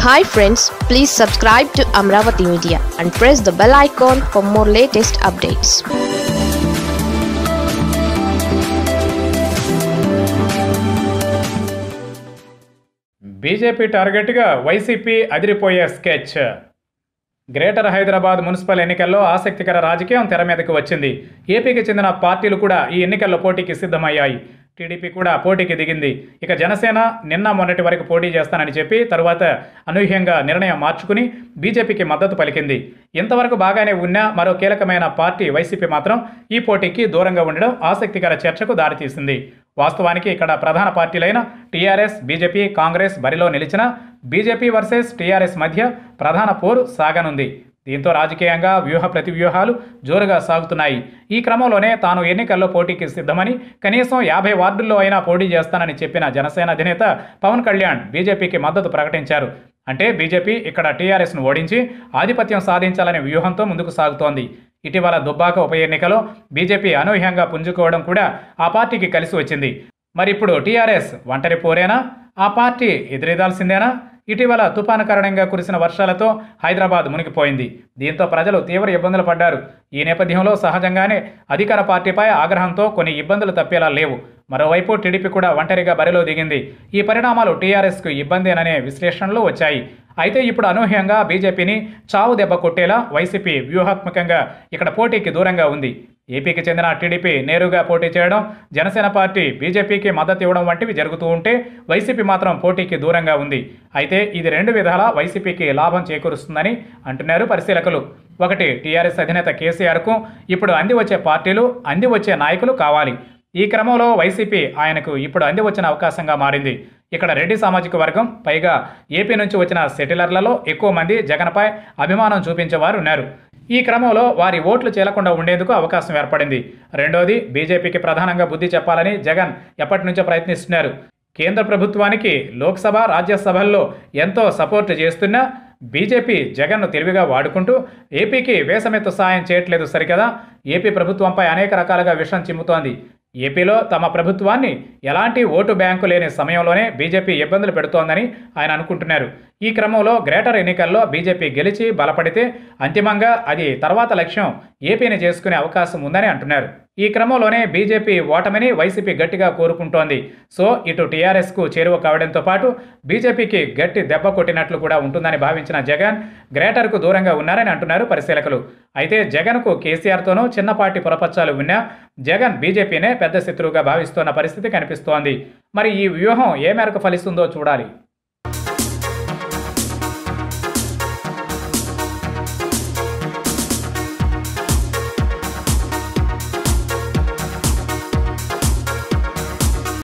hi friends please subscribe to Amaravati media and press the bell icon for more latest updates BJP టార్గెట్గా వైసీపీ అదిరిపోయే sketch greater Hyderabad municipal ఎన్నికల్లో ఆసక్తికర రాజకీయం తెర మీదకు వచ్చింది ఏపీకి చెందిన పార్టీలు కూడా ఈ ఎన్నికల్లో పోటీకి సిద్ధమయ్యాయి టీడీపీ కూడా పోటీకి దిగింది ఇక జనసేన నిన్న మొన్నటి వరకు పోటీ చేస్తానని చెప్పి తరువాత అనూహ్యంగా నిర్ణయం మార్చుకుని బీజేపీకి మద్దతు పలికింది ఇంతవరకు బాగానే ఉన్న మరో కీలకమైన పార్టీ వైసీపీ మాత్రం ఈ పోటీకి దూరంగా ఉండడం ఆసక్తికర చర్చకు దారితీసింది వాస్తవానికి ఇక్కడ ప్రధాన పార్టీలైన టీఆర్ఎస్ బీజేపీ కాంగ్రెస్ బరిలో నిలిచిన బీజేపీ వర్సెస్ టీఆర్ఎస్ మధ్య ప్రధాన పోరు సాగనుంది దీంతో రాజకీయంగా వ్యూహ ప్రతివ్యూహాలు జోరుగా సాగుతున్నాయి ఈ క్రమంలోనే తాను ఎన్నికల్లో పోటీకి సిద్ధమని కనీసం యాభై వార్డుల్లో అయినా పోటీ చేస్తానని చెప్పిన జనసేన అధినేత పవన్ కళ్యాణ్ బీజేపీకి మద్దతు ప్రకటించారు అంటే బీజేపీ ఇక్కడ టీఆర్ఎస్ను ఓడించి ఆధిపత్యం సాధించాలనే వ్యూహంతో ముందుకు సాగుతోంది ఇటీవల దుబ్బాక ఉప ఎన్నికలో బీజేపీ అనూహ్యంగా పుంజుకోవడం కూడా ఆ పార్టీకి కలిసి వచ్చింది మరి ఇప్పుడు టీఆర్ఎస్ ఒంటరి పోరేనా ఆ పార్టీ ఎదురెదాల్సిందేనా ఇటీవల తుఫాను కారణంగా కురిసిన వర్షాలతో హైదరాబాద్ మునిగిపోయింది దీంతో ప్రజలు తీవ్ర ఇబ్బందులు పడ్డారు ఈ నేపథ్యంలో సహజంగానే అధికార పార్టీపై ఆగ్రహంతో కొన్ని ఇబ్బందులు తప్పేలా లేవు మరోవైపు టీడీపీ కూడా ఒంటరిగా బరిలో దిగింది ఈ పరిణామాలు టీఆర్ఎస్కు ఇబ్బందేననే విశ్లేషణలు వచ్చాయి అయితే ఇప్పుడు అనూహ్యంగా బీజేపీని చావు దెబ్బ కొట్టేలా వైసీపీ వ్యూహాత్మకంగా ఇక్కడ పోటీకి దూరంగా ఉంది ఏపీకి చెందిన టీడీపీ నేరుగా పోటీ చేయడం జనసేన పార్టీ బీజేపీకి మద్దతు ఇవ్వడం వంటివి జరుగుతూ ఉంటే వైసీపీ మాత్రం పోటీకి దూరంగా ఉంది అయితే ఇది రెండు విధాలా వైసీపీకి లాభం చేకూరుస్తుందని అంటున్నారు పరిశీలకులు ఒకటి టీఆర్ఎస్ అధినేత కేసీఆర్కు ఇప్పుడు అంది వచ్చే పార్టీలు అంది వచ్చే నాయకులు కావాలి ఈ క్రమంలో వైసీపీ ఆయనకు ఇప్పుడు అంది వచ్చిన అవకాశంగా మారింది ఇక్కడ రెడ్డి సామాజిక వర్గం పైగా ఏపీ నుంచి వచ్చిన సెటిలర్లలో ఎక్కువ మంది జగన్పై అభిమానం చూపించేవారు ఉన్నారు ఈ క్రమంలో వారి ఓట్లు చేలకుండా ఉండేందుకు అవకాశం ఏర్పడింది రెండోది బీజేపీకి ప్రధానంగా బుద్ధి చెప్పాలని జగన్ ఎప్పటి నుంచో ప్రయత్నిస్తున్నారు కేంద్ర ప్రభుత్వానికి లోక్సభ రాజ్యసభల్లో ఎంతో సపోర్ట్ చేస్తున్నా బీజేపీ జగన్ను తెలివిగా వాడుకుంటూ ఏపీకి వేసమెత్తు సాయం చేయట్లేదు సరికదా ఏపీ ప్రభుత్వంపై అనేక రకాలుగా విషం చిమ్ముతోంది ఏపీలో తమ ప్రభుత్వాన్ని ఎలాంటి ఓటు బ్యాంకు లేని సమయంలోనే బీజేపీ ఇబ్బందులు పెడుతోందని ఆయన అనుకుంటున్నారు ఈ క్రమంలో గ్రేటర్ ఎన్నికల్లో బీజేపీ గెలిచి బలపడితే అంతిమంగా అది తర్వాత లక్ష్యం ఏపీని చేసుకునే అవకాశం ఉందని అంటున్నారు ఈ క్రమంలోనే బీజేపీ ఓటమిని వైసీపీ గట్టిగా కోరుకుంటోంది సో ఇటు టీఆర్ఎస్కు చేరువ కావడంతో పాటు బీజేపీకి గట్టి దెబ్బ కొట్టినట్లు కూడా ఉంటుందని భావించిన జగన్ గ్రేటర్కు దూరంగా ఉన్నారని అంటున్నారు పరిశీలకులు అయితే జగన్కు కేసీఆర్తోనూ చిన్నపాటి పొరపచ్చాలు ఉన్నా జగన్ బీజేపీనే పెద్ద శత్రువుగా భావిస్తోన్న పరిస్థితి కనిపిస్తోంది మరి ఈ వ్యూహం ఏ మేరకు ఫలిస్తుందో చూడాలి